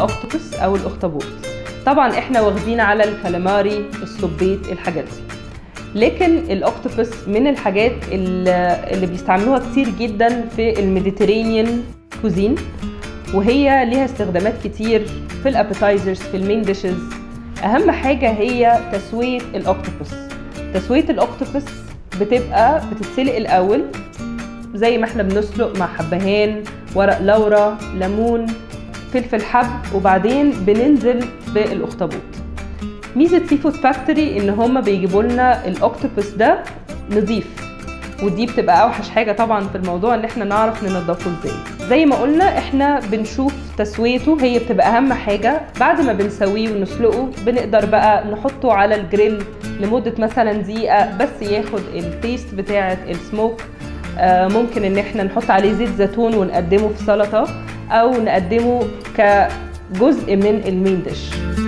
الاوكتوبس او الاخطبوط طبعا احنا واخدين على الكالاماري السبيط الحاجات دي لكن الاوكتوبس من الحاجات اللي اللي بيستعملوها كتير جدا في الميديترينيان كوزين وهي ليها استخدامات كتير في الابيتايزرز في المين ديشز اهم حاجه هي تسويه الاوكتوبس تسويه الاوكتوبس بتبقى بتتسلق الاول زي ما احنا بنسلق مع حبهان ورق لورا ليمون فلفل حب وبعدين بننزل بالاخطبوط ميزه سي فود فاكتوري ان هم بيجيبوا لنا الاوكتوبس ده نظيف ودي بتبقى اوحش حاجه طبعا في الموضوع ان احنا نعرف ننضفه ازاي زي ما قلنا احنا بنشوف تسويته هي بتبقى اهم حاجه بعد ما بنسويه ونسلقه بنقدر بقى نحطه على الجريل لمده مثلا دقيقه بس ياخد التيست بتاعه السموك آه ممكن ان احنا نحط عليه زيت زيتون ونقدمه في سلطه او نقدمه كجزء من المين ديش